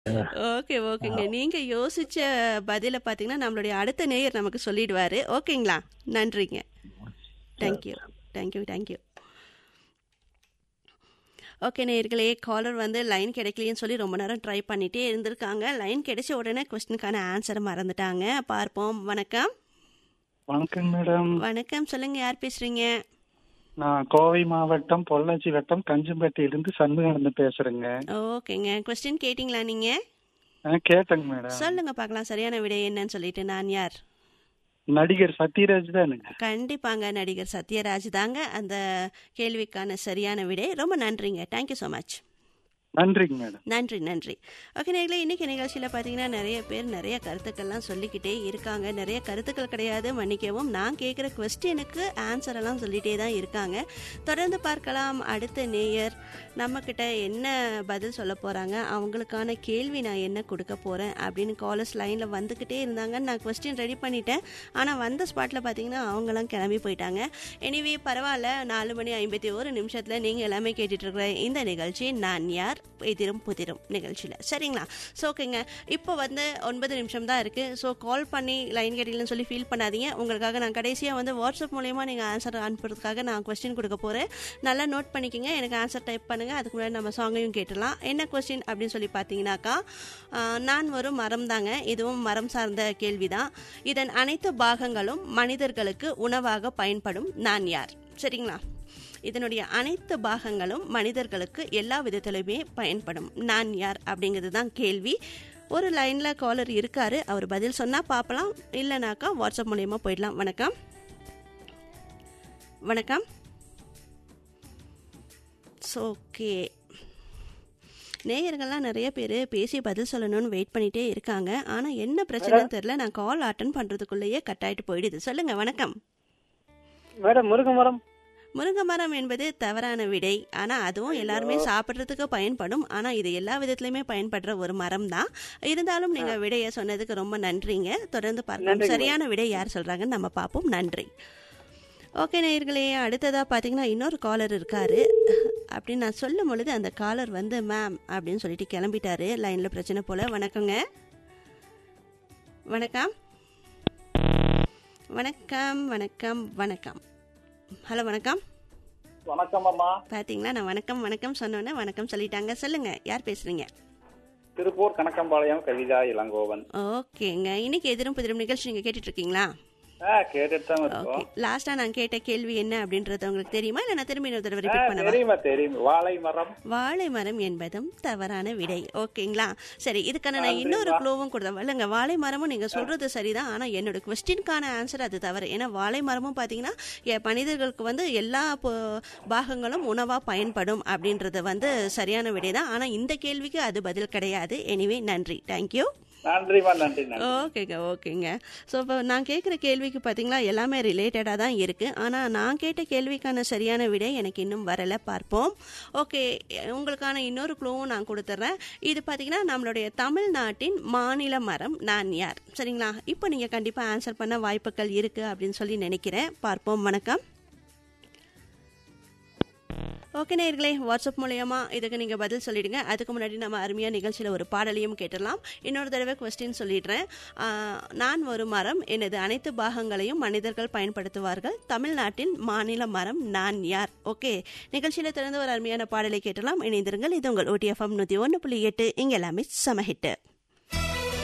Okay ஓகேங்க நீங்க யோசிச்ச பதில பாத்தீங்கன்னா நம்மளுடைய அடுத்த நேயர் நமக்கு சொல்லிடுவாரு ஓகேங்களா நன்றிங்க தேங்க்யூ தேங்க்யூ தேங்க்யூ ஓகே நேயர்களே காலர் வந்து லைன் கிடைக்கலையேன்னு சொல்லி ரொம்ப நேரம் ட்ரை பண்ணிட்டே இருந்திருக்காங்க லைன் கிடைச்ச உடனே கொஸ்டினுக்கான ஆன்சரை மறந்துட்டாங்க பார்ப்போம் வணக்கம் வணக்கம் மேடம் வணக்கம் சொல்லுங்க யார் பேசுறீங்க நான் கோவை மாவட்டம் பொள்ளாச்சி வட்டம் கஞ்சம்பேட்டையிலிருந்து சண்முகானந்தம் பேசுறேங்க ஓகேங்க கொஸ்டின் கேட்டிங்களா நீங்க ஆ, கேட்டேங்க மேடம் சொல்லுங்க பார்க்கலாம் சரியான விடை என்னன்னு சொல்லிட்டு நான் யார் நடிகர் சத்யராஜ் தானுங்க கண்டிப்பாங்க நடிகர் சத்யராஜ் தாங்க அந்த கேள்விக்கான சரியான விடை ரொம்ப நன்றிங்க தேங்க்யூ ஸோ மச் நன்றிங்க மேடம் நன்றி நன்றி ஓகே நேர்களே இன்னைக்கு நிகழ்ச்சியில் பார்த்தீங்கன்னா நிறைய பேர் நிறைய கருத்துக்கள்லாம் சொல்லிக்கிட்டே இருக்காங்க நிறைய கருத்துக்கள் கிடையாது மன்னிக்கவும் நான் கேட்குற கொஸ்டினுக்கு ஆன்சர் எல்லாம் சொல்லிட்டே தான் இருக்காங்க தொடர்ந்து பார்க்கலாம் அடுத்த நேயர் நம்மக்கிட்ட என்ன பதில் சொல்ல போகிறாங்க அவங்களுக்கான கேள்வி நான் என்ன கொடுக்க போகிறேன் அப்படின்னு காலர்ஸ் லைனில் வந்துக்கிட்டே இருந்தாங்க நான் கொஸ்டின் ரெடி பண்ணிட்டேன் ஆனால் வந்த ஸ்பாட்டில் பார்த்தீங்கன்னா அவங்களாம் கிளம்பி போயிட்டாங்க எனிவே பரவாயில்ல நாலு மணி ஐம்பத்தி ஒரு நிமிஷத்தில் நீங்கள் எல்லாமே கேட்டுட்டு இருக்கிற இந்த நிகழ்ச்சி நான் யார் எதிரும் புதிரும் நிகழ்ச்சியில் சரிங்களா ஸோ ஓகேங்க இப்போ வந்து ஒன்பது நிமிஷம் தான் இருக்குது ஸோ கால் பண்ணி லைன் கிடைக்கலன்னு சொல்லி ஃபீல் பண்ணாதீங்க உங்களுக்காக நான் கடைசியாக வந்து வாட்ஸ்அப் மூலயமா நீங்கள் ஆன்சர் அனுப்புறதுக்காக நான் கொஸ்டின் கொடுக்க போகிறேன் நல்லா நோட் பண்ணிக்கோங்க எனக்கு ஆன்சர் டைப் பண்ணுங்கள் அதுக்கு முன்னாடி நம்ம சாங்கையும் கேட்டுடலாம் என்ன கொஸ்டின் அப்படின்னு சொல்லி பார்த்தீங்கன்னாக்கா ஆஹ், நான் ஒரு மரம் தாங்க இதுவும் மரம் சார்ந்த கேள்வி தான் இதன் அனைத்து பாகங்களும் மனிதர்களுக்கு உணவாக பயன்படும் நான் யார் சரிங்களா இதனுடைய அனைத்து பாகங்களும் மனிதர்களுக்கு எல்லா விதத்திலுமே பயன்படும் நான் யார் அப்படிங்கிறது தான் கேள்வி ஒரு லைனில் காலர் இருக்காரு அவர் பதில் சொன்னால் பார்க்கலாம் இல்லைனாக்கா வாட்ஸ்அப் மூலயமா போயிடலாம் வணக்கம் வணக்கம் ஓகே நேயர்கள்லாம் நிறைய பேர் பேசி பதில் சொல்லணும்னு வெயிட் பண்ணிட்டே இருக்காங்க ஆனால் என்ன பிரச்சனைன்னு தெரியல நான் கால் அட்டன் பண்ணுறதுக்குள்ளேயே கட் ஆகிட்டு போயிடுது சொல்லுங்கள் வணக்கம் மேடம் முருங்க மரம் முருங்கை மரம் என்பது தவறான விடை ஆனா அதுவும் எல்லாருமே சாப்பிட்றதுக்கு பயன்படும் ஆனா இது எல்லா விதத்துலயுமே பயன்படுற ஒரு மரம் தான் இருந்தாலும் நீங்க விடைய சொன்னதுக்கு ரொம்ப நன்றிங்க தொடர்ந்து பார்க்கலாம் நன்றிங்க. சரியான விடை யார் சொல்றாங்கன்னு நம்ம பார்ப்போம் நன்றி ஓகே நேயர்களே அடுத்ததா பாத்தீங்கன்னா இன்னொரு காலர் இருக்காரு அப்படின்னு நான் சொல்லும் பொழுது அந்த காலர் வந்து மேம் அப்படின்னு சொல்லிட்டு கிளம்பிட்டாரு லைன்ல பிரச்சனை போல வணக்கங்க வணக்கம் வணக்கம் வணக்கம் வணக்கம் ஹலோ வணக்கம் வணக்கம் அம்மா பாத்தீங்களா நான் வணக்கம் வணக்கம் சொன்னோன்னே வணக்கம் சொல்லிட்டாங்க சொல்லுங்க யார் பேசுறீங்க திருப்பூர் கணக்கம்பாளையம் கவிதா இளங்கோவன் ஓகேங்க இன்னைக்கு எதிரும் புதிரும் நிகழ்ச்சி நீங்க கேட்டுட்டு இருக்கீங்களா ஆ கேட்டுட்டு தான் ஓகே இருக்கோம் லாஸ்டா நான் கேட்ட கேள்வி என்ன அப்படின்றது உங்களுக்கு தெரியுமா இல்ல நான் திரும்பி இன்னொரு தடவை ஆ, ரிப்பீட் பண்ணவா தெரியுமா தெரியும் வாழை மரம் வாழை மரம் என்பதும் தவறான விடை ஓகேங்களா சரி இதுக்கான நான் நன்றிப்பா. இன்னொரு க்ளூவும் கொடுத்தேன் இல்லைங்க வாழை மரமும் நீங்க சொல்றது சரிதான் ஆனா என்னோட கொஸ்டினுக்கான ஆன்சர் அது தவறு ஏன்னா வாழை மரமும் பாத்தீங்கன்னா எ- மனிதர்களுக்கு வந்து எல்லா பொ- பாகங்களும் உணவா பயன்படும் அப்படின்றது வந்து சரியான விடை தான் ஆனா இந்த கேள்விக்கு அது பதில் கிடையாது எனிவே நன்றி தேங்க்யூ நன்றிமா நன்றி நன்றி ஓகேங்க ஓகேங்க ஸோ இப்போ நான் கேட்குற கேள்விக்கு பார்த்தீங்களா எல்லாமே ரிலேட்டடாக தான் இருக்குது ஆனால் நான் கேட்ட கேள்விக்கான சரியான விடை எனக்கு இன்னும் வரலை பார்ப்போம் ஓகே உங்களுக்கான இன்னொரு க்ளூவும் நான் கொடுத்துட்றேன் இது பார்த்தீங்கன்னா நம்மளுடைய தமிழ்நாட்டின் மாநில மரம் நான் யார் சரிங்களா இப்போ நீங்கள் கண்டிப்பாக ஆன்சர் பண்ண வாய்ப்புகள் இருக்குது அப்படின்னு சொல்லி நினைக்கிறேன் பார்ப்போம் வணக்கம் ஓகே நேர்களே வாட்ஸ்அப் மூலயமா இதுக்கு நீங்கள் பதில் சொல்லிடுங்க அதுக்கு முன்னாடி நம்ம அருமையாக நிகழ்ச்சியில் ஒரு பாடலையும் கேட்டலாம் இன்னொரு தடவை கொஸ்டின் சொல்லிடுறேன் ஆஹ், நான் ஒரு மரம் எனது அனைத்து பாகங்களையும் மனிதர்கள் பயன்படுத்துவார்கள் தமிழ்நாட்டின் மாநில மரம் நான் யார் ஓகே நிகழ்ச்சியில் திறந்து ஒரு அருமையான பாடலை கேட்டலாம் இணைந்திருங்கள் இது உங்கள் ஓடிஎஃப்எம் நூற்றி ஒன்று புள்ளி எட்டு இங்கே எல்லாமே சமஹிட்டு